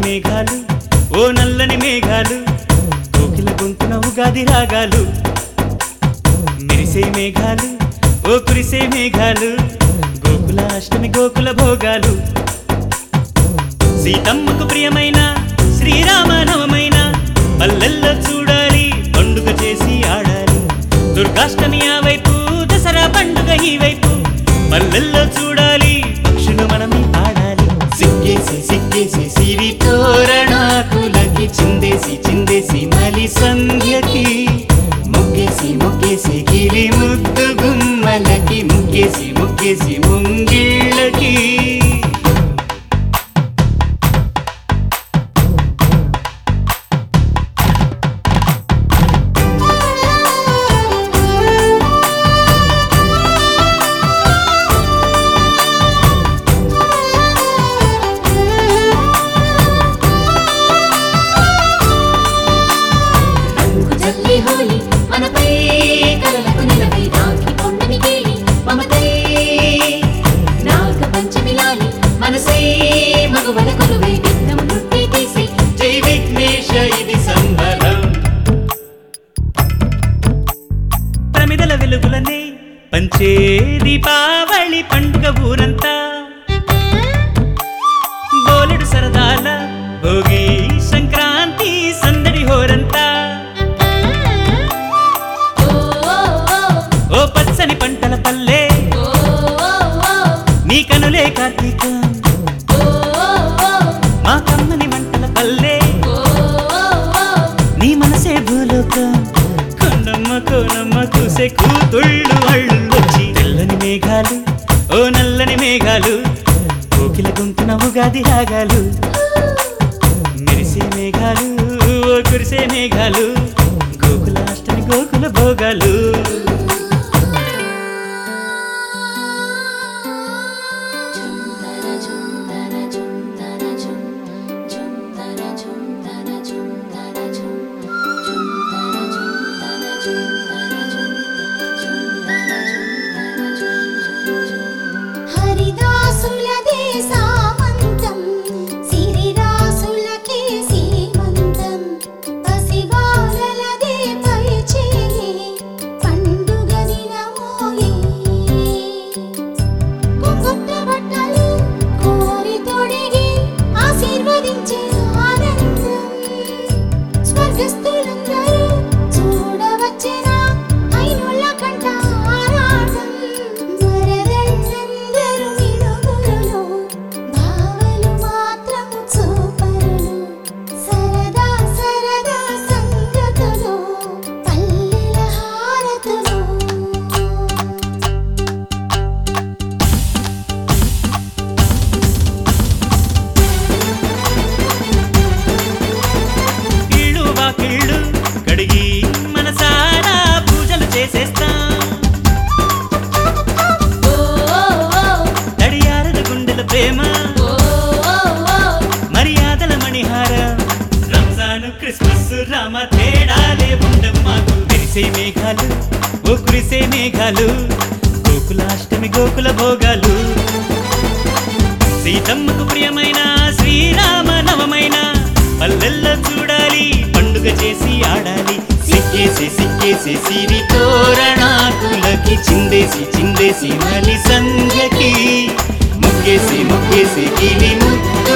మేఘాలు ఓ నల్లని మేఘాలు కోకిల గొంతున ఉగాది రాగాలు మెరిసే మేఘాలు ఓ కురిసే మేఘాలు గోకుల అష్టమి గోకుల భోగాలు సీతమ్మకు ప్రియమైన శ్రీరామనవమైన పల్లెల్లో చూడాలి పండుగ చేసి ఆడాలి దుర్గాష్టమి ఆ వైపు దసరా పండుగ ఈ వైపు పల్లెల్లో చూడాలి పక్షులు మనమే ఆడాలి సిగ్గేసి సిగ్గేసి సిరి తోరణాకులకి చిందేసి చిందేసి మలి సంధ్యకి ముగ్గేసి ముగ్గేసి గిరి ముద్దు గుమ్మలకి ముగ్గేసి ముగ్గేసి ముంగిళ్ళకి రంగు జల్లి హోలీ మనపై కలలకు నిలవై రాఖీ పౌర్ణమి కేళి మమతై నాగ పంచమి లాలి మనసై మగవల కొలువై విఘ్నం నుట్టి తీసి జై విఘ్నేశ ఇది సంబరం ప్రమిదల వెలుగులనే పంచే దీపావళి పండుగ ఊరంతా బోలెడు సరదాల భోగి సంక్రాంతి సందడి హోరంతా ఓ ఓ ఓ ఓ పచ్చని పంటల పల్లె ఓ ఓ ఓ నీ కనులే కార్తీకం ఓ ఓ మా కమ్మని మంటల పల్లె ఓ ఓ నీ మనసే భూలోకం కొండమ్మ కోనమ్మ కూసే కూతుళ్ళు అళ్ళు వచ్చి తెల్లని మేఘాలు ఓ నల్లని మేఘాలు కోకిల గొంతున ఉగాది రాగాలు మెరిసే మేఘాలు ఓ కురిసే మేఘాలు గోకులాష్టమి గోకుల భోగాలు హరిదాసులదే సామంతం సిరిరాసులకే సీమంతం పసివాలలదే పైచేయి పండుగ దినమోయే కొత్త బట్టలు కోరి తొడిగి ఆశీర్వదించే ఆనందం స్వర్గస్థులందరూ చూడవచ్చిన ఐనుల కంట ఆరాటం వరదలందరూ మిడుగురులు భావలు మాత్రము చూపరులు సరదా సరదా సంగతులు పల్లెల హారతులు ఇళ్ళు వాకిళ్ళు కడిగి మనసారా పూజలు చేసేస్తాం తడియారదు గుండెల ప్రేమ మర్యాదల మణిహారం రంజాను క్రిస్మస్ రామ తేడాలే ఉండవు మాకు మెరిసే మేఘాలు ఓ కురిసే మేఘాలు గోకులాష్టమి గోకుల భోగాలు సీతమ్మకు ప్రియమైన శ్రీరామ నవమైన పల్లెల్లో చూడాలి పండుగ చేసి ఆడాలి సిక్కేసి సిక్కేసి సిరి తోరణాకులకి చిందేసి చిందేసి మలి సంధ్యకి ముగ్గేసి ముగ్గేసి గిలి ముద్ద